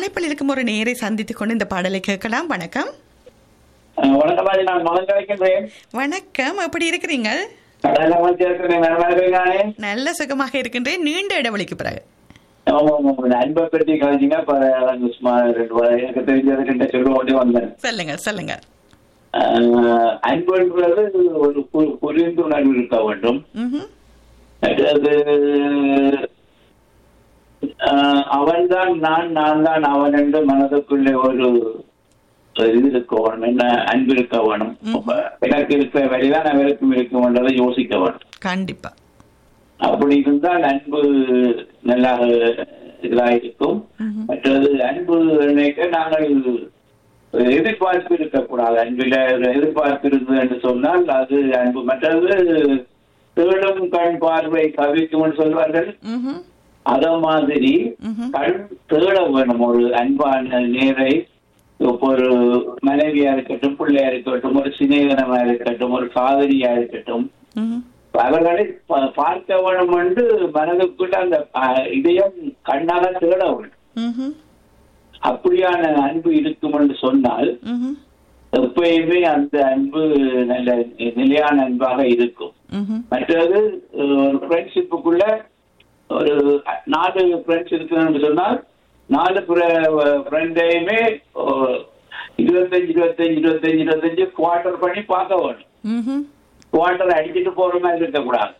அழைப்பில் இருக்கும் ஒரு நேரை சந்தித்துக் கொண்டு இந்த பாடலை கேட்கலாம் வணக்கம் அஹ் வணக்கம் ராஜி நான் மகன் கிடைக்கின்றேன் வணக்கம் எப்படி இருக்கிறீங்க கடல அமைச்சு இருக்கிறேன் வேற மாதிரி இருக்கானே நல்ல சுகமாக இருக்கின்றேன் நீண்ட இடைவெளிக்கு பிறகு ஆமா ஆமா ஆமா. அன்பை பற்றி கலைஞ்சிங்க இப்ப எனக்கு சும்மா ரெண்டு வா- எனக்கு தெரிஞ்சது கிட்ட சொல்ல கொண்டு வந்தேன் சொல்லுங்க சொல்லுங்க அஹ் அன்புன்றது ஒரு பு- புரிந்துணர்வு இருக்க வேண்டும் ம்ஹும். அடுத்தது அஹ் அவன்தான் நான் நான் தான் அவன் என்று மனதுக்குள்ளே ஒரு ஒரு இது இருக்க வேணும் என்ன அன்பு இருக்க வேணும் அப்ப எனக்கு இருக்கிற வழிதான் அவருக்கும் இருக்கும்ன்றதை யோசிக்க வேணும் கண்டிப்பா அப்படி இருந்தால் அன்பு நல்லா இதாக இருக்கும் ம்ஹும். மற்றது அன்பு நினைக்க நாங்கள் எதிர்பார்ப்பு இருக்கக்கூடாது அன்பில எதிர்பார்ப்பு இருந்தது என்று சொன்னால் அது அன்பு மற்றது தேடும் கண் பார்வை கவிக்கும் சொல்வார்கள் ம்ஹும். அத மாதிரி ம்ஹும். கண் தேட வேணும் ஒரு அன்பான நேரை இப்ப ஒரு மனைவியா இருக்கட்டும் பிள்ளையா இருக்கட்டும் ஒரு சிநேகனமா இருக்கட்டும் ஒரு காதலியா இருக்கட்டும் ம்ஹும். அவர்களை ப- பார்க்க வேணும் என்று மனதுக்குள்ள அந்த அஹ், இதயம் கண்ணால தேட வேண்டும் ம்ஹும். அப்படியான அன்பு இருக்கும் என்று சொன்னால் ம்ஹும். எப்பயுமே அந்த அன்பு நல்ல நிலையான அன்பாக இருக்கும் ம்ஹும். மற்றது அஹ், ஒரு ஃப்ரெண்ட்ஷிப்புக்குள்ள ஒரு நாலு ஃப்ரெண்ட்ஸ் இருக்குன்னு சொன்னால் நாலு ஃப்ரெண்டையுமே இருபத்தஞ்சு இருபத்தஞ்சு இருபத்தஞ்சு இருபத்தஞ்சு குவார்டர் பண்ணி பார்க்க வேணும் ம்ஹும். குவார்டர் அடிச்சிட்டு போற மாதிரி இருக்கக்கூடாது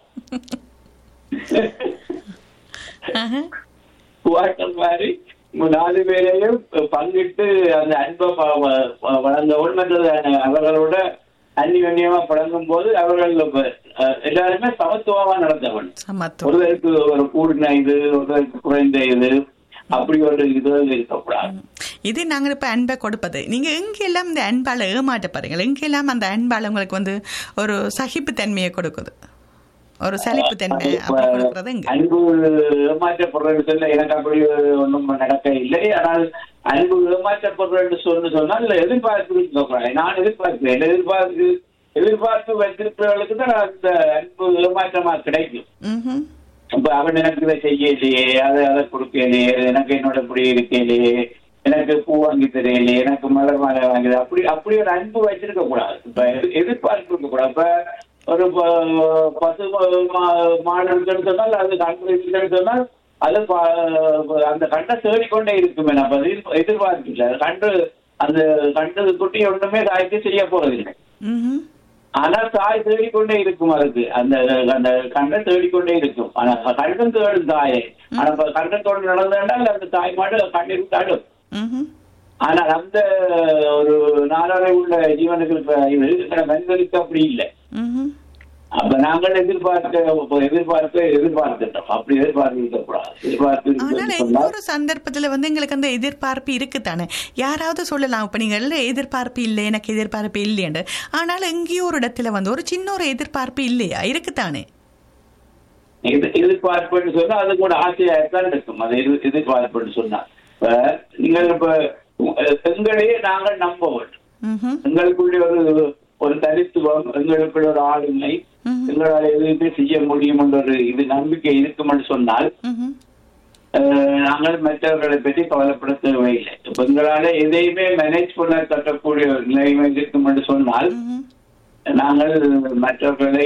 ஆஹா. குவார்டர் மாதிரி உங்க நாலு பேரையும் பங்கிட்டு அந்த அன்பை ப- வ- வழங்கவும் மற்றது அவர்களோட அந்நியமா பழங்கும் போது அவர்கள் அஹ், எல்லாருமே சமத்துவமா நடந்தவன் சமத்துவம் ஒருவருக்கு ஒரு கூடின இது ஒருவருக்கு குறைந்த இது அப்படி ஒரு இது இருக்கக்கூடாது இது நாங்கள் இப்ப அன்பை கொடுப்பது நீங்க எங்கெல்லாம் இந்த அன்பால ஏமாற்ற பாருங்கள் எங்கெல்லாம் அந்த அன்பால உங்களுக்கு வந்து ஒரு சகிப்பு தன்மையை கொடுக்குது ஒரு சலிப்பு தன்மை அப்படி கொடுக்கறது எங்க அன்பு ஏமாற்றப்படுறது சொல்ல எனக்கு அப்படி ஒன்றும் நடக்க இல்லை ஆனால் அன்பு ஏமாற்றப்படுறது சொல்லு சொன்னால் எதிர்பார்ப்பு இருக்கக்கூடாது நான் எதிர்பார்க்கிறேன் எதிர்பார்ப்பு எதிர்பார்ப்பு வைத்திருப்பவர்களுக்கு தான் அந்த அன்பு ஏமாற்றமா கிடைக்கும் ம்ஹும். இப்ப அவன் எனக்கு இதை செய்யலையே அதை அதை கொடுக்கலையே எனக்கு என்னோட இப்படி இருக்கலையே எனக்கு பூ வாங்கி தரையிலையே எனக்கு மலர் மாலை வாங்கி அப்படி அப்படி ஒரு அன்பு வச்சிருக்க கூடாது இப்ப எதிர்- எதிர்பார்ப்பு இருக்க கூடாது இப்ப ஒரு ப- பசு மா- மாடு இருக்குன்னு சொன்னால் அது கண்டு இருக்குன்னு சொன்னால் அது ப- அந்த கண்டை தேடிக்கொண்டே இருக்குமே நம்ம அது எதிர்- எதிர்பார்ப்பு இல்லை கண்டு அந்த கண்டு குட்டி ஒண்ணுமே தாய்க்கு செய்ய போறதில்லை ம்ஹும். ஆனால் தாய் தேடிக்கொண்டே இருக்கும் அதுக்கு அந்த அந்த கண்ணை தேடிக்கொண்டே இருக்கும் ஆனா கண்டம் தேடும் தாயை ஆனா இப்ப கண்டத்தோடு நடந்தால் அந்த தாய் மாடு கண்ணீர் தடும் ம்ஹும். ஆனால் அந்த ஒரு நாளாக உள்ள ஜீவனுக்கு இருக்க இது இருக்கிற மனிதனுக்கு அப்படி இல்லை ம்ஹும். அப்ப நாங்கள் எதிர்பார்க்க எதிர்பார்க்க எதிர்பார்த்துட்டோம் அப்படி எதிர்பார்த்து இருக்கக்கூடாது எதிர்பார்த்து ஆனால் இருக்குன்னு சொன்னால் இன்னொரு சந்தர்ப்பத்துல வந்து எங்களுக்கு அந்த எதிர்பார்ப்பு இருக்குதானே யாராவது சொல்லலாம் இப்ப நீங்க இல்ல எதிர்பார்ப்பு இல்லை எனக்கு எதிர்பார்ப்பு இல்லையண்டு ஆனால் எங்கேயோ ஒரு இடத்துல வந்து ஒரு சின்ன ஒரு எதிர்பார்ப்பு இல்லையா இருக்குதானே எதிர்- எதிர்பார்ப்புன்னு சொன்னா அது கூட ஆசையாகத்தான் இருக்கும் அது எதிர்- எதிர்பார்ப்புன்னு சொன்னா இப்ப நீங்கள் இப்ப உங்க- எங்களையே நாங்கள் நம்ப வேண்டும் ம்ஹும். எங்களுக்குள்ளே ஒரு ஒரு தனித்துவம் எங்களுக்குள்ள ஒரு ஆளுமை ம்ஹும். எங்களால் எதுவுமே செய்ய முடியும் என்ற ஒரு இது நம்பிக்கை இருக்கும்னு சொன்னால் ம்ஹும். அஹ், நாங்கள் மற்றவர்களை பற்றி கவலைப்பட தேவையில்லை இப்ப எங்களால எதையுமே மேனேஜ் பண்ண கட்டக்கூடிய ஒரு நிலைமை இருக்கும் என்று சொன்னால் ம்ஹும். நாங்கள் மற்றவர்களை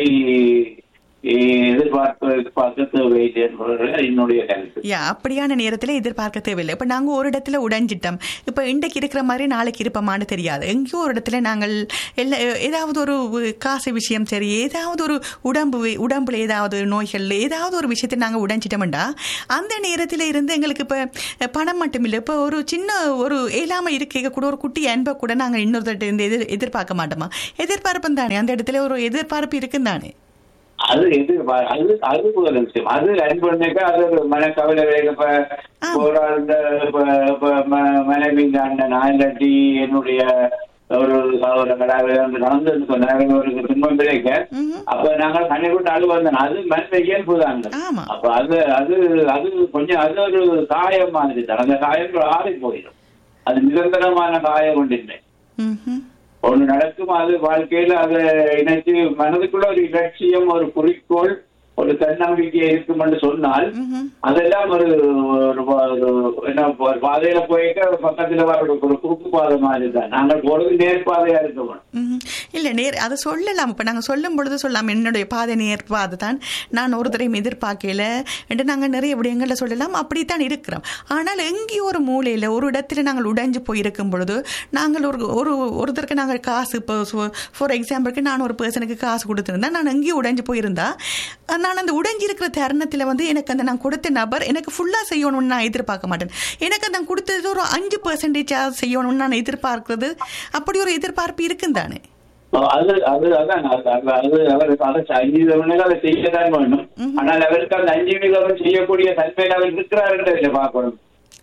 எ- எதிர்பார்க்க எதிர்பார்க்க தேவையில்லை என்பது என்னுடைய கருத்து யா அப்படியான நேரத்துல எதிர்பார்க்க தேவையில்லை இப்ப நாங்க ஒரு இடத்துல உடைஞ்சிட்டோம் இப்ப இன்றைக்கு இருக்கிற மாதிரி நாளைக்கு இருப்போமான்னு தெரியாது எங்கேயோ ஒரு இடத்துல நாங்கள் எல்லா ஏதாவது ஒரு காசு விஷயம் சரி ஏதாவது ஒரு உடம்பு உடம்புல ஏதாவது நோய்கள் ஏதாவது ஒரு விஷயத்தை நாங்க உடைஞ்சிட்டோம்டா அந்த நேரத்துல இருந்து எங்களுக்கு இப்ப பணம் மட்டும் இல்லை இப்ப ஒரு சின்ன ஒரு இயலாம இருக்க கூட ஒரு குட்டி அன்பை கூட நாங்க இன்னொருத்தட்ட இருந்து எதிர் எதிர்பார்க்க மாட்டோமா எதிர்பார்ப்பும் தானே அந்த இடத்துல ஒரு எதிர்பார்ப்பு இருக்குன்னு தானே அது எது அது அது ஒரு விஷயம் அது அன்புனாக்கா அது ஒரு மனக்கவலை வேக இப்ப ஆ. ஒரு ஆள் இந்த இப்ப- இப்ப ம- மனைவி அண்ணன் இல்லாட்டி என்னுடைய ஒரு சகோதரங்களாக வந்து நடந்ததுன்னு சொன்னாங்க ஒரு துன்பம் கிடைக்க ம்ஹும். அப்ப நாங்கள் கண்ணை விட்டு அழு வந்தோம் அது மனித இயல்பு தாங்க ஆமா. அப்ப அது அது அது கொஞ்சம் அது ஒரு காயம் மாதிரி தான் அந்த காயம் ஆறி போயிடும் அது நிரந்தரமான காயம் கொண்டிருந்தேன் ம்ஹும். ஒண்ணு நடக்கும் அது வாழ்க்கையில அதை இணைச்சு மனதுக்குள்ள ஒரு இலட்சியம் ஒரு குறிக்கோள் ஒரு தன்னம்பிக்கை இருக்கும் என்று சொன்னால் ம்ஹும். அதெல்லாம் ஒரு ஒரு பா- ஒரு என்ன ஒரு பாதையில போயிட்டு பக்கத்துல வர ஒரு குறுக்கு பாதை மாதிரி தான் நாங்கள் போறது நேர்பாதையா இருக்கணும் ம்ஹும். இல்ல நேர் அதை சொல்லலாம் இப்ப நாங்க சொல்லும் பொழுது சொல்லலாம் என்னுடைய பாதை நேர் பாதை தான் நான் ஒரு தடையும் எதிர்பார்க்கல என்று நாங்க நிறைய விடயங்கள்ல சொல்லலாம் அப்படித்தான் இருக்கிறோம் ஆனால் எங்கேயோ ஒரு மூலையில ஒரு இடத்துல நாங்கள் உடைஞ்சு போயிருக்கும் பொழுது நாங்கள் ஒரு ஒரு ஒருத்தருக்கு நாங்கள் காசு இப்போ ஃபார் எக்ஸாம்பிளுக்கு நான் ஒரு பர்சனுக்கு காசு கொடுத்துருந்தா நான் எங்கேயும் உடைஞ்சு போயிருந்தா நான் அந்த உடைஞ்சு இருக்கிற தருணத்தில் வந்து எனக்கு அந்த நான் கொடுத்த நபர் எனக்கு ஃபுல்லாக செய்யணும்னு நான் எதிர்பார்க்க மாட்டேன் எனக்கு நான் கொடுத்தது ஒரு அஞ்சு பர்சன்டேஜாக செய்யணும்னு நான் எதிர்பார்க்கிறது அப்படி ஒரு எதிர்பார்ப்பு இருக்கும் தானே அது அது அதான் அது அது அது அவருக்கு அதை அஞ்சு விதவனுக்கு அதை செய்யத்தான் வேணும் ஆனால் அவருக்கு அந்த அஞ்சு விதவன் செய்யக்கூடிய தன்மையில் அவர் இருக்கிறாருன்றதை பார்க்கணும்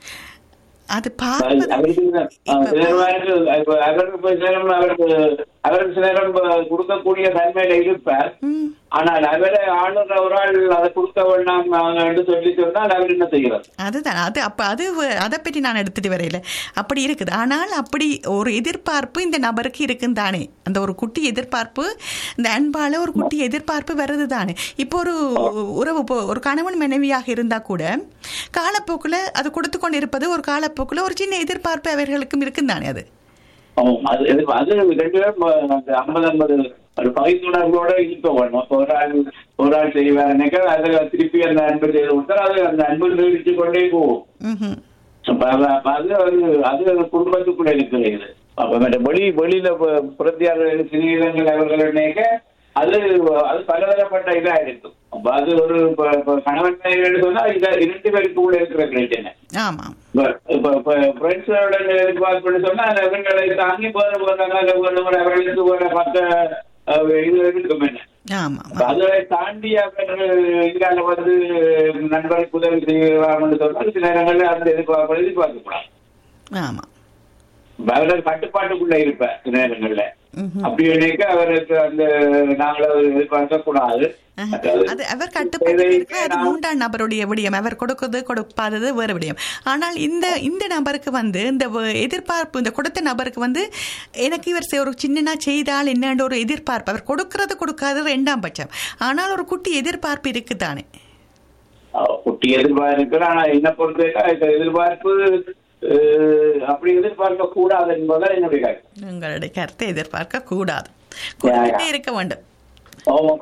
அது அது பார்ப்பது அவருக்கு தான், அஹ், சில நேரங்கள் இப்ப அவருக்கு இப்ப சில நேரம் அவருக்கு அவருக்கு சில நேரம் இப்ப கொடுக்கக்கூடிய தன்மையில இருப்பார் ம், ஆனால் அவரை ஆளுநர் ஒரு ஆள் அதை கொடுக்க வேண்டாம் அவங்க என்று சொல்லி சொன்னால் அவர் என்ன செய்கிறார் அதுதான் அது அப்போ அது வ- அதை பற்றி நான் எடுத்துட்டு வரையில அப்படி இருக்குது ஆனால் அப்படி ஒரு எதிர்பார்ப்பு இந்த நபருக்கு இருக்கும் தானே அந்த ஒரு குட்டி எதிர்பார்ப்பு இந்த அன்பால ஒரு குட்டி எதிர்பார்ப்பு வருது தானே இப்போ ஒரு உறவு இப்போ ஒரு கணவன் மனைவியாக இருந்தால் கூட காலப்போக்கில் அது கொடுத்து கொண்டு இருப்பது ஒரு காலப்போக்கில் ஒரு சின்ன எதிர்பார்ப்பு அவர்களுக்கும் இருக்கும் தானே அது ஆமாம், அது அது அது ரெண்டு பேரும் அந்த ஐம்பது ஐம்பது ஒரு பகைத்துணர்வோட இருக்க வேணும் அப்ப ஒரு ஆள் ஒரு ஆள் செய்வாருனாக்கா அதை திருப்பி அந்த அன்பு செய்து கொடுத்தால் அது அந்த அன்பு நீடிச்சு கொண்டே போகும் ம்ஹும். அப்ப அது- அப்ப அது ஒரு அது ஒரு குடும்பத்துக்குள்ள இருக்கிறது அப்ப மற்ற வெளி வெளியில பு- புறத்தியாளர்கள் சிறுநீரங்கள் அவர்கள் நினைக்க அது அது பலதரப்பட்ட இதா இருக்கும் அப்ப அது ஒரு இப்ப- இப்ப கணவன் மனைவின்னு சொன்னா இது இரண்டு பேருக்குள்ள இருக்கிற பிரச்சனை ஆமாம் இப்ப இப்ப இப்ப ஃப்ரெண்ட்ஸோட எதிர்பார்ப்புன்னு சொன்னா அந்த இவங்களை தாங்கி போற போறாங்க அவர்களுக்கு ஒரு பக்க அஹ், இது இருக்கும் என்ன ஆமாம் அப்ப அதை தாண்டி அவர் இங்கால வந்து நண்பருக்கு உதவி செய்வாங்கன்னு சொன்னால் சில நேரங்களில் அந்த எதிர்பார்ப்பு எதிர்பார்க்கப்படாது ஆமாம் அவர்கள் கட்டுப்பாட்டுக்குள்ள இருப்பார் சில நேரங்கள்ல ம்ஹும். அப்படி நினைக்க அவருக்கு அந்த நாங்கள் எதிர்பார்க்க கூடாது அது அவர் கட்டுப்பாடு இருக்கு அது மூன்றாம் நபருடைய விடயம் அவர் கொடுக்கிறது கொடுப்பாதது வேறு விடயம் ஆனால் இந்த இந்த நபருக்கு வந்து இந்த வ- எதிர்பார்ப்பு இந்த கொடுத்த நபருக்கு வந்து எனக்கு இவர் செ- ஒரு சின்னனா செய்தால் என்னன்ற ஒரு எதிர்பார்ப்பு அவர் கொடுக்கறது கொடுக்காதது ரெண்டாம் பட்சம் ஆனால் ஒரு குட்டி எதிர்பார்ப்பு இருக்குதானே அஹ், குட்டி எதிர்பார்ப்பு ஆனா என்ன பொறுத்தவரைக்கும் இந்த எதிர்பார்ப்பு அஹ், அப்படி எதிர்பார்க்க கூடாது என்பதுதான் என்னுடைய கருத்து உங்களுடைய கருத்தை எதிர்பார்க்க கூடாது கொடுத்துட்டே இருக்க வேண்டும் ஆமா,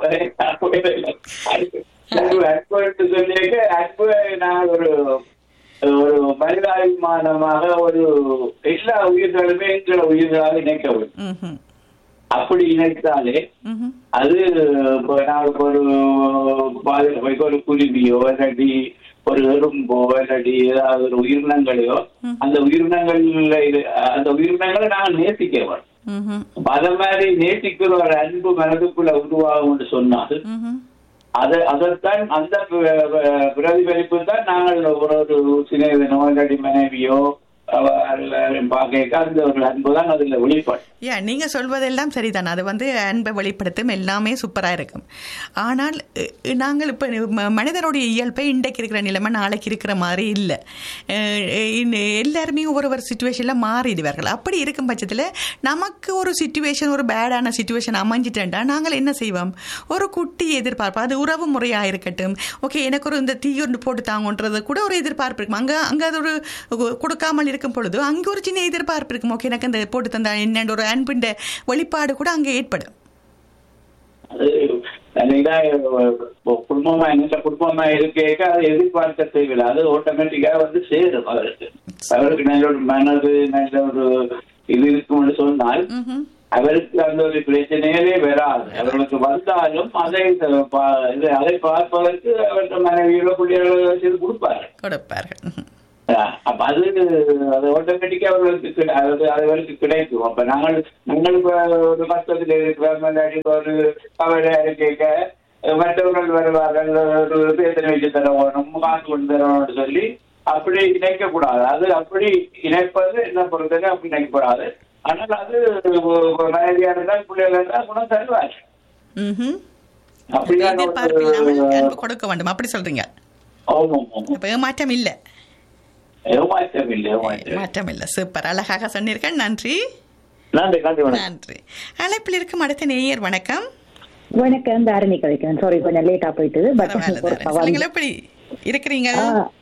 அன்பு அன்பு சொல்லியிருக்க அன்பு நான் ஒரு ஒரு மனிதாபிமானமாக ஒரு எல்லா உயிர்களுமே எங்களை உயிர்களாக இணைக்க வேண்டும் ம்ஹும். அப்படி இணைத்தாலே ம்ஹும். அது இப்போ நான் இப்போ ஒரு பாதையில போய் ஒரு குருவியோ இல்லாட்டி ஒரு எறும்போ இல்லாட்டி ஏதாவது ஒரு உயிரினங்களையோ அந்த உயிரினங்கள்ல இது- அந்த உயிரினங்களை நாங்கள் நேசிக்க வேணும் ம்ஹும். அப்ப அத மாதிரி நேசிக்கிற ஒரு அன்பு மனதுக்குள்ள உருவாகும் என்று சொன்னால் ம்ஹும். அது அதைத்தான் அந்த ப- ப- பிரதிபலிப்பு தான் நாங்கள் ஒரு ஒரு சிநேகிதனோ இல்லாட்டி மனைவியோ பார்க்க அந்த ஒரு அன்பு தான் அதுல வெளிப்பாடு யா நீங்க சொல்வதெல்லாம் சரிதான் அது வந்து அன்பை வெளிப்படுத்தும் எல்லாமே சூப்பரா இருக்கும் ஆனால் அஹ், நாங்கள் இப்போ ம- மனிதனுடைய இயல்பை இன்றைக்கு இருக்கிற நிலைமை நாளைக்கு இருக்கிற மாதிரி இல்லை எல்லாருமே ஒவ்வொரு ஒரு சுச்சுவேஷனில் மாறிடுவார்கள் அப்படி இருக்கும் பட்சத்தில் நமக்கு ஒரு சுச்சுவேஷன் ஒரு பேடான சுச்சுவேஷன் அமைஞ்சிட்டேன்டா நாங்கள் என்ன செய்வோம் ஒரு குட்டி எதிர்பார்ப்பு அது உறவு முறையாக இருக்கட்டும் ஓகே எனக்கு ஒரு இந்த தீ ஒன்று போட்டு தாங்கன்றது கூட ஒரு எதிர்பார்ப்பு இருக்கும் அங்கே அங்கே அது ஒரு கொடுக்காமல் இருக்கும் பொழுது அங்கே ஒரு சின்ன எதிர்பார்ப்பு இருக்கும் ஓகே எனக்கு அந்த போட்டு தந்தா என்னென்ற ஒரு அன்பின் வெளிப்பாடு கூட அங்கே ஏற்படும் அது இதா குடும்பமா எந்த குடும்பமா இருக்கேக்க அது எதிர்பார்க்க தேவையில்லை அது ஆட்டோமேட்டிக்கா வந்து சேரும் அவருக்கு அவருக்கு நல்ல ஒரு மனது நல்ல ஒரு இது இருக்கும்னு சொன்னால் ம்ஹும். அவருக்கு அந்த ஒரு பிரச்சனையே வராது அவர்களுக்கு வந்தாலும் அதை பா- இது அதை பார்ப்பதற்கு அவருக்கு மனைவியோட பிள்ளைகளோ செய்து கொடுப்பாரு கொடுப்பார்கள் ம்ஹும். அஹ் அப்ப அது அது ஆட்டோமேட்டிக்கா அவர்களுக்கு கிடை- அது அவர்களுக்கு கிடைக்கும் அப்ப நாங்கள் நாங்கள் இப்ப ஒரு கஷ்டத்தில் இருக்கிறோம் இல்லாட்டி ஒரு கவலை கேட்க மற்றவர்கள் வருவார்கள் ஒரு பேசனை வச்சு தர வேணும் காசு கொண்டு தரணும்னு சொல்லி அப்படி இணைக்க கூடாது அது அப்படி இணைப்பது என்ன பொறுத்தவரை அப்படி இணைக்கப்படாது ஆனால் அது மனைவியா இருந்தால் பிள்ளைகள் இருந்தால் குணம் தருவார் ம்ஹும். அப்படியான எதிர்பார்ப்பு இல்லாமல் ஒரு அன்பு கொடுக்க வேண்டும் அப்படி சொல்றீங்க ஆமாம் ஆமாம் அப்ப ஏமாற்றம் இல்லை ஏமாற்றம் இல்லை ஏமாற்றம் மாற்றம் இல்லை சூப்பர் அழகாக சொன்னீர்கள் நன்றி நன்றி நன்றி வணக்கம் நன்றி அழைப்பில் இருக்கும் அடுத்த நேயர் வணக்கம் வணக்கம் தாரணி கழிக்கிறேன் சாரி கொஞ்சம் லேட்டா போயிட்டு பட் பரவாயில்ல தாரணி. சொல்லுங்கள் எப்படி இருக்கிறீங்க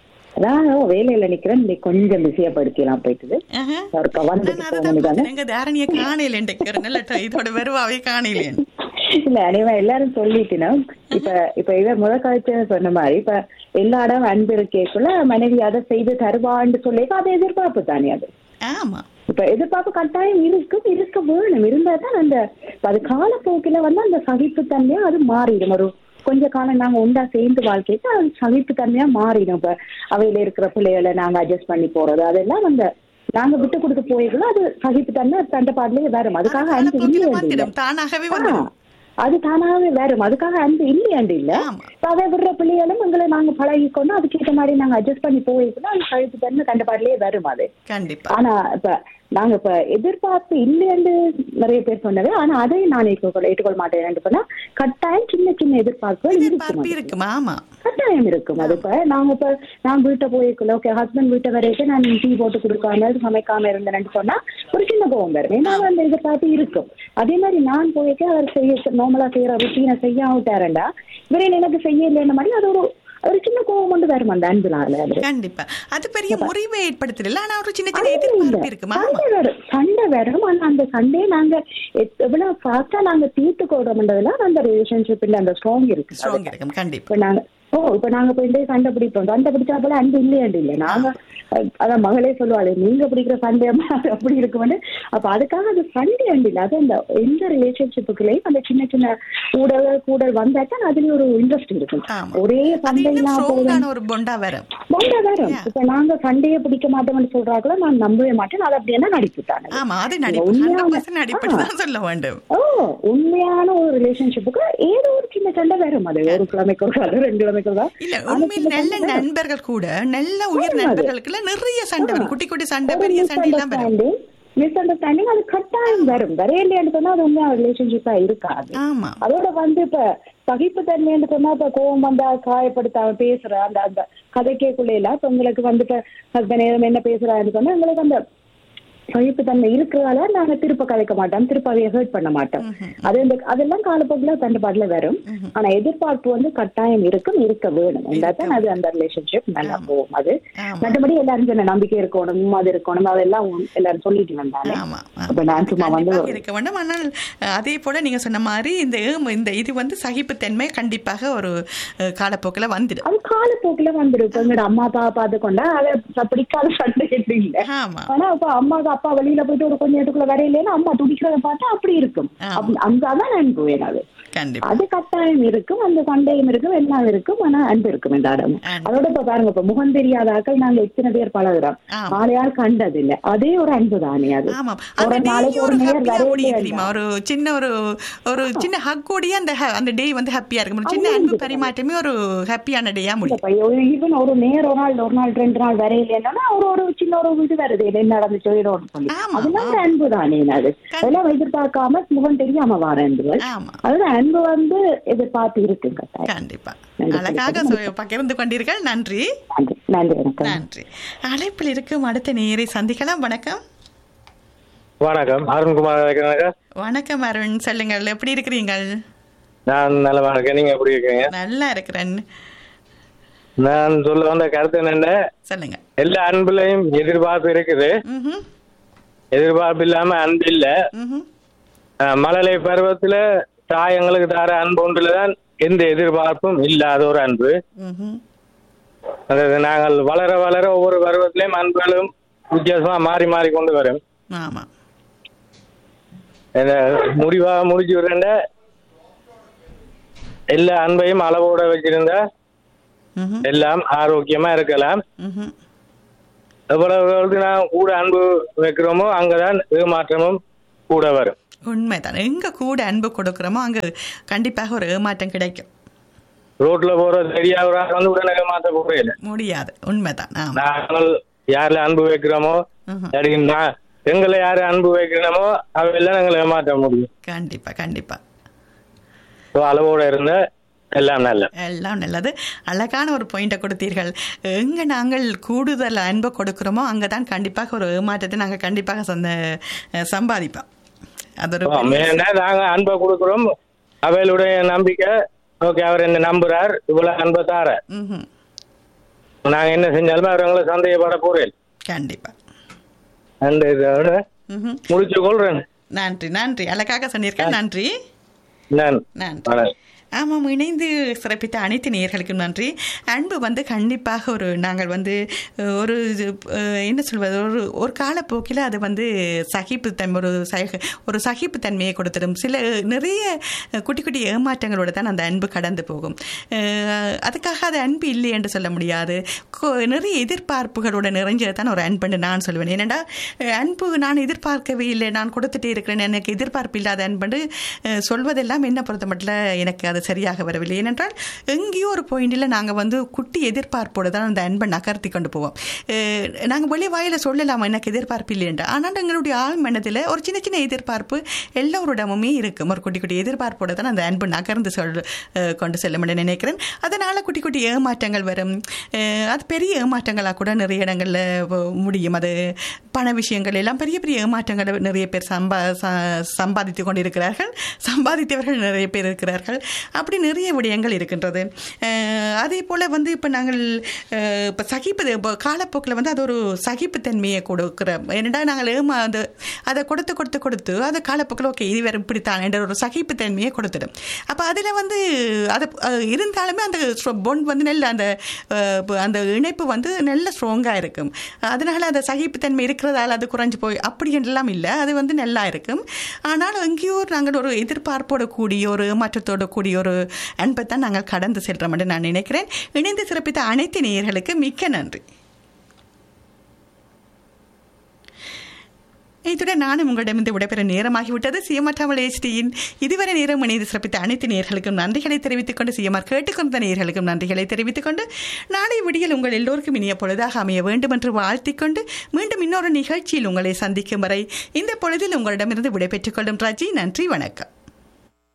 நான் வேலையில நிக்கிறேன் இன்னைக்கு கொஞ்சம் பிஸியா படுக்கலாம் போயிட்டுது ஆஹா. ஒருக்கா வந்துட்டு நான் போக அதுதான் வேண்டியதானே பார்த்தேன். எங்க தாரணிய காணையில ஒரு நல்ல ட- இதோட வருவாவே காணையிலேன் இல்ல அனைவா எல்லாரும் சொல்லிட்டுனா இப்ப இப்ப இவர் முத காலத்துல சொன்ன மாதிரி இப்ப எல்லா இடம் அன்பு இருக்கேக்குள்ள மனைவி அதை செய்து தருவான்னு சொல்லி அது எதிர்பார்ப்பு தானே அது ஆமா இப்ப எதிர்பார்ப்பு கட்டாயம் இருக்கும் இருக்க வேணும் இருந்தா தான் அந்த இப்ப அது காலப்போக்கில வந்து அந்த சகிப்புத்தன்மையா அது மாறிடும் ஒரு கொஞ்ச காலம் நாங்க உண்டா சேர்ந்து வாழ்க்கைக்கு அது சகிப்புத்தன்மையா மாறிடும் இப்ப அவையில இருக்கிற பிள்ளைகளை நாங்க அட்ஜஸ்ட் பண்ணி போறது அதெல்லாம் அந்த நாங்க விட்டு கொடுத்து போய்களும் அது சகிப்புத்தன்மை தண்டை பாடலே வரும் அதுக்காக அன்பு காலப்போக்கில இல்லையாண்டு இல்ல வந்துடும் தானாகவே ஆ, வந்துடும் அது தானாவே வரும் அதுக்காக அன்பு இல்லையாண்டு இல்ல ஆமா. இப்ப அதை விடுற பிள்ளைகளும் எங்களை நாங்க பழகிக்கொண்டு அதுக்கேற்ற மாதிரி நாங்க அட்ஜஸ்ட் பண்ணி போய்க்கலாம் அது சகிப்புத்தன்மை தண்டை வரும் அது கண்டிப்பா ஆனா இப்ப நாங்க இப்ப எதிர்பார்ப்பு இல்லைன்னு நிறைய பேர் சொன்னது ஆனா அதை நான் ஏற்றுக்கொள்ள ஏற்றுக்கொள்ள மாட்டேன் சொன்னா கட்டாயம் சின்ன சின்ன எதிர்பார்ப்புகள் இருக்கும் எதிர்பார்ப்பு அதுல. இருக்கும் ஆமா கட்டாயம் இருக்கும் அது இப்ப நாங்க இப்ப நான் வீட்டை போயிருக்கல ஓகே ஹஸ்பண்ட் வீட்டை வரைக்கும் நான் டீ போட்டு கொடுக்காம சமைக்காம இருந்தேன்னு சொன்னா ஒரு சின்ன கோவம் வரும் ஏன்னா அந்த எதிர்பார்ப்பு இருக்கும் அதே மாதிரி நான் போயிருக்க அவர் செய்ய நார்மலா செய்யற ருட்டீனை செய்ய விட்டாரண்டா இவரே எனக்கு செய்ய இல்லைன்ற மாதிரி அது ஒரு ஒரு சின்ன கோவம் கொண்டு வரும் அந்த அன்புனால அது கண்டிப்பா அது பெரிய முறிவை ஏற்படுத்தல ஆனா ஒரு சின்ன சின்ன அது இல்ல. எதிர்பார்ப்பு இருக்கும் ஆமா சண்டை வரும் சண்டை வரும் ஆனா அந்த சண்டையை நாங்க எத்- எவ்வளவு ஃபாஸ்டா நாங்க தீர்த்து கொள்றோம்ன்றதுல அந்த ரிலேஷன்ஷிப்ல அந்த ஸ்ட்ராங் இருக்கு ஸ்ட்ராங் இருக்கும் கண்டிப்பா இப்ப நாங்க ஓ இப்ப நாங்க இப்ப இந்த சண்டை பிடிப்போம் சண்டை பிடிச்சா போல அன்பு இல்லையாண்டு இல்ல நாங்க அஹ், அதான் மகளே சொல்லுவாள் நீங்க பிடிக்கிற சண்டை அது அப்படி இருக்கும்னு அப்ப அதுக்காக அது சண்டை அண்டு இல்ல அது அந்த எந்த ரிலேஷன்ஷிப்புக்குள்ளேயும் அந்த சின்ன சின்ன கூடல் கூடல் வந்தாதான் அதுலயும் ஒரு இன்ட்ரெஸ்ட் இருக்கும் ஆமா. ஒரே அது சண்டை இன்னும் இல்லாம போகுது ஸ்ட்ராங்கான ஒரு பொண்டா வரும் மொண்டை வரும் Yeah. இப்ப நாங்க சண்டையை பிடிக்க மாட்டோம்னு சொல்றாங்களோ நான் நம்பவே மாட்டேன் அது அப்படியே நடிப்பு தானே ஆமா அது நடிப்பு உண்மையான- ஹண்ட்ரட் பர்சன்ட் நடிப்பு ஆ. தான் சொல்ல வேண்டும் ஓ உண்மையான ஒரு ரிலேஷன்ஷிப்புக்கு ஏதோ ஒரு சின்ன சண்டை வரும் அது ஒரு கிழமைக்கு ஒரு காலம் ரெண்டு கிழமைக்கு ஒரு காலம். இல்ல ஆனா உண்மையில் சின்ன நல்ல சண்டை வரும். நண்பர்கள் கூட நல்ல உயர் ஆமா, அது. நண்பர்களுக்குள்ள நிறைய சண்டை வரும் குட்டி குட்டி சண்டை ஒரு பெரிய சண்டை எல்லாம் வரும் misunderstanding, misunderstanding அது கட்டாயம் வரும் வரையிலேன்னு சொன்னா அது உண்மையான ரிலேஷன்ஷிப்பா இருக்காது ஆமா அதோட வந்து இப்ப சகிப்பு தன்மைன்னு சொன்னா இப்ப கோவம் வந்தா காயப்படுத்தாம பேசுற அந்த அந்த கதைக்கேக்குள்ள எல்லாம் இப்ப உங்களுக்கு வந்து இப்ப ஹஸ்பண்ட் நேரம் என்ன பேசுறான்னு சொன்னா உங்களுக்கு அந்த சகிப்பு தன்மை இருக்கிறதால நாங்க திருப்ப கதைக்க மாட்டோம் திருப்ப அதைய ஹர்ட் பண்ண மாட்டோம் அது இந்த அதெல்லாம் காலப்போக்கில தண்டுபாட்டுல வரும் ஆனா எதிர்பார்ப்பு வந்து கட்டாயம் இருக்கும் இருக்க வேணும் தான் அது அந்த ரிலேஷன்ஷிப் நல்லா போகும் அது ஆமா. மற்றபடி எல்லாரும் சொன்ன நம்பிக்கை இருக்கணும் அது இருக்கணும் அதெல்லாம் உம் எல்லாரும் சொல்லிட்டு வந்தாங்க ஆமா அப்ப நான் சும்மா வந்து கண்டிப்பாக இருக்க வேண்டும் ஆனால் அஹ், அதே போல நீங்க சொன்ன மாதிரி இந்த ஏம், இந்த இது வந்து சகிப்புத்தன்மை கண்டிப்பாக ஒரு அஹ், காலப்போக்கில் வந்துடும் அது காலப்போக்குல வந்துடும் இப்ப எங்கட அம்மா அப்பா பார்த்து கொண்டா அதை பிடிக்காத சண்டை எதுவும் இல்ல ஆமா ஆனா இப்ப அம்மாக்கு அப்பா வெளியில போயிட்டு ஒரு கொஞ்சம் இடத்துக்குள்ள வரையிலேன்னு அம்மா துடிக்கிறத பார்த்தா அப்படி இருக்கும் ஆமா. அப்ப- அந்த அதான் அன்பு வேணும் அது கண்டிப்பா அது கட்டாயம் இருக்கும் அந்த சண்டையும் இருக்கும் எல்லாம் இருக்கும் ஆனா அன்பு இருக்கும் இந்த இடம் அன்பு. அதோட இப்ப பாருங்க இப்ப முகம் தெரியாத ஆட்கள் நாங்க எத்தனை பேர் பழகுறோம் ஆமா. ஆளையால் கண்டது இல்ல அதே ஒரு அன்பு தானே அது ஆமாம் ஒரு அந்த நாளைக்கு டே ஒரு ஒரு நேர் ஹாப்பியா வரவே முடியும் இல்லை. தெரியுமா ஒரு சின்ன ஒரு ஒரு சின்ன ஹக்கோடயே அந்த ha- அந்த டே வந்து ஹாப்பியா இருக்கும் ஒரு சின்ன அது அன்பு முடிஞ்சுது. பரிமாற்றமே ஒரு ஹாப்பியான டேயா முடியும் இல்லப்பா, ஒரு ஈவன் ஒரு நேர் ஒரு நாள் ஒரு நாள் ரெண்டு நாள் வரையிலேன்னா ஒரு ஒரு சின்ன ஒரு இது வருது என்ன நடந்துச்சோ ஏதோ ஒன்று சொல்லி ஆமா, அதெல்லாம் ஒரு அன்பு தானே அது அதெல்லாம் எதிர்பார்க்காம முகம் தெரியாம வர அன்புகள் ஆமா அதுதான் அன்பு வந்து எதிர்பார்த்து இருக்கு கட்டாயம் கண்டிப்பா நன்றி. அழகாக சொ- பகிர்ந்து கொண்டீர்கள் நன்றி நன்றி நன்றி வணக்கம் நன்றி அழைப்பில் இருக்கும் அடுத்த நேரை சந்திக்கலாம் வணக்கம் வணக்கம் அருண்குமார் இருக்கிறாங்க வணக்கம் அருண் சொல்லுங்கள் எப்படி இருக்கிறீங்கள் நான் நல்லமா இருக்கேன் நீங்க எப்படி இருக்கீங்க நல்லா இருக்கிறேன் நான் சொல்ல வந்த கருத்து என்னென்ன சொல்லுங்க எல்லா அன்புலையும் எதிர்பார்ப்பு இருக்குது ம்ஹும், எதிர்பார்ப்பு இல்லாம அன்பு இல்ல ம்ஹும். அஹ் மழலை பருவத்துல தாய் எங்களுக்கு தர அன்பு ஒன்றுலதான் எந்த எதிர்பார்ப்பும் இல்லாத ஒரு அன்பு ம்ஹும். அதாவது நாங்கள் வளர வளர ஒவ்வொரு பருவத்திலையும் அன்புகளும் வித்தியாசமா மாறி மாறி கொண்டு வரும் ஆமா இந்த முடிவா முடிச்சு விடுற எல்லா அன்பையும் அளவோட வச்சிருந்தா ம்ஹும், எல்லாம் ஆரோக்கியமா இருக்கலாம் ம்ஹும். எவ்வளவு நான் கூட அன்பு வைக்கிறோமோ அங்கதான் ஏமாற்றமும் கூட வரும் உண்மைதான் எங்க கூட அன்பு கொடுக்கிறோமோ அங்க கண்டிப்பாக ஒரு ஏமாற்றம் கிடைக்கும் ரோட்ல போற தெரியாத வந்து உடனே ஏமாத்த போறேன் முடியாது உண்மைதான் ஆமா நாங்கள் யாருல அன்பு வைக்கிறோமோ ம்ஹும். சரி, நான் எங்களை யாரு அன்பு வைக்கிறோமோ அவையெல்லாம் எங்களை ஏமாற்ற முடியும் கண்டிப்பா கண்டிப்பா So, அளவோட இருந்த எல்லாம் நல்ல எல்லாம் நல்லது அழகான ஒரு பாயிண்ட்டை கொடுத்தீர்கள் எங்க நாங்கள் கூடுதல் அன்பை கொடுக்கிறோமோ அங்கதான் கண்டிப்பாக ஒரு ஏமாற்றத்தை நாங்க கண்டிப்பாக சந்த சம்பாதிப்போம் அது ஒரு பெரிய- ஏன்னா நாங்க அன்பை கொடுக்கிறோம் அவளுடைய நம்பிக்கை ஓகே அவர் என்ன நம்புறார் இவ்வளவு அன்பை தார ம்ஹும். நாங்க என்ன செஞ்சாலுமே அவர் எங்களை சந்தேகப்பட போறேன் கண்டிப்பா அந்த இதோட ம்ஹும். முடிச்சு கொள்றேன் நன்றி நன்றி அழகாக சொன்னீர்கள் நன்றி நான் நன்றி வணக்கம் ஆமாம் இணைந்து சிறப்பித்த அனைத்து நேயர்களுக்கும் நன்றி அன்பு வந்து கண்டிப்பாக ஒரு நாங்கள் வந்து அஹ், ஒரு இது, அஹ், என்ன சொல்வது ஒரு ஒரு காலப்போக்கில் அது வந்து சகிப்புத்தன்மை ஒரு சக ஒரு சகிப்புத்தன்மையை கொடுத்துடும் சில நிறைய அஹ், குட்டி குட்டி ஏமாற்றங்களோட தான் அந்த அன்பு கடந்து போகும் அஹ், அதுக்காக அது அன்பு இல்லை என்று சொல்ல முடியாது கொ- நிறைய எதிர்பார்ப்புகளோட நிறைஞ்சது தான் ஒரு அன்புன்னு நான் சொல்லுவேன் ஏனெண்டா அஹ், அன்பு நான் எதிர்பார்க்கவே இல்லை நான் கொடுத்துட்டே இருக்கிறேன் எனக்கு எதிர்பார்ப்பு இல்லாத அன்புன்னு அஹ், சொல்வதெல்லாம் என்ன பொறுத்த மட்டும் எனக்கு அது சரியாக வரவில்லை ஏனென்றால் எங்கேயோ ஒரு பாயிண்டில் நாங்கள் வந்து குட்டி எதிர்பார்ப்போடு தான் அந்த அன்பை நகர்த்தி கொண்டு போவோம் நாங்கள் வெளி வாயில சொல்லலாம் எனக்கு எதிர்பார்ப்பு இல்லை என்று ஆனால் எங்களுடைய ஆள் மனதில் ஒரு சின்ன சின்ன எதிர்பார்ப்பு எல்லோரிடமுமே இருக்கும் ஒரு குட்டி குட்டி எதிர்பார்ப்போடு தான் அந்த அன்பு நகர்ந்து சொல் அஹ், கொண்டு செல்லும் என்று நினைக்கிறேன் அதனால் குட்டி குட்டி ஏமாற்றங்கள் வரும் அஹ், அது பெரிய ஏமாற்றங்களாக கூட நிறைய இடங்களில் முடியும் அது பண விஷயங்கள் எல்லாம் பெரிய பெரிய ஏமாற்றங்களை நிறைய பேர் சம்பா ச- சம்பாதித்து கொண்டிருக்கிறார்கள் சம்பாதித்தவர்கள் நிறைய பேர் இருக்கிறார்கள் அப்படி நிறைய விடயங்கள் இருக்கின்றது அஹ், அதே போல் வந்து இப்போ நாங்கள் அஹ், இப்போ சகிப்பு இப்போ காலப்போக்கில் வந்து அது ஒரு சகிப்புத்தன்மையை கொடுக்குறோம் ஏன்னா நாங்கள் ஏமா அது அதை கொடுத்து கொடுத்து கொடுத்து அது காலப்போக்கில் ஓகே இது வேறு இப்படித்தான் என்ற ஒரு சகிப்புத்தன்மையை கொடுத்துடும் அப்போ அதில் வந்து அது அஹ், இருந்தாலுமே அந்த பொண்ட் வந்து நல்ல அந்த அஹ், ப- அந்த இணைப்பு வந்து நல்ல ஸ்ட்ராங்காக இருக்கும் அதனால அந்த சகிப்புத்தன்மை இருக்கிறதால அது குறைஞ்சு போய் அப்படி எல்லாம் இல்லை அது வந்து நல்லா இருக்கும் ஆனால் எங்கேயோ நாங்கள் ஒரு எதிர்பார்ப்போட கூடிய ஒரு மாற்றத்தோட கூடிய ஒரு அன்பை தான் நாங்கள் கடந்து செல்றோம் என்று நான் நினைக்கிறேன் இணைந்து சிறப்பித்த அனைத்து நேயர்களுக்கு மிக்க நன்றி இத்துடன் நானும் உங்களிடமிருந்து விடைபெற நேரமாகிவிட்டது சிஎம்ஆர் தமிழ் HDயின் இதுவரை நேரம் இணைந்து சிறப்பித்த அனைத்து நேர்களுக்கும் நன்றிகளை தெரிவித்துக் கொண்டு சிஎம்ஆர் கேட்டுக்கொண்ட நேர்களுக்கும் நன்றிகளை தெரிவித்துக் கொண்டு நாளை விடியல் உங்கள் எல்லோருக்கும் இனிய பொழுதாக அமைய வேண்டும் என்று வாழ்த்திக் கொண்டு மீண்டும் இன்னொரு நிகழ்ச்சியில் உங்களை சந்திக்கும் வரை இந்த பொழுதில் உங்களிடமிருந்து விடைபெற்றுக் கொள்ளும் ராஜி நன்றி வணக்கம்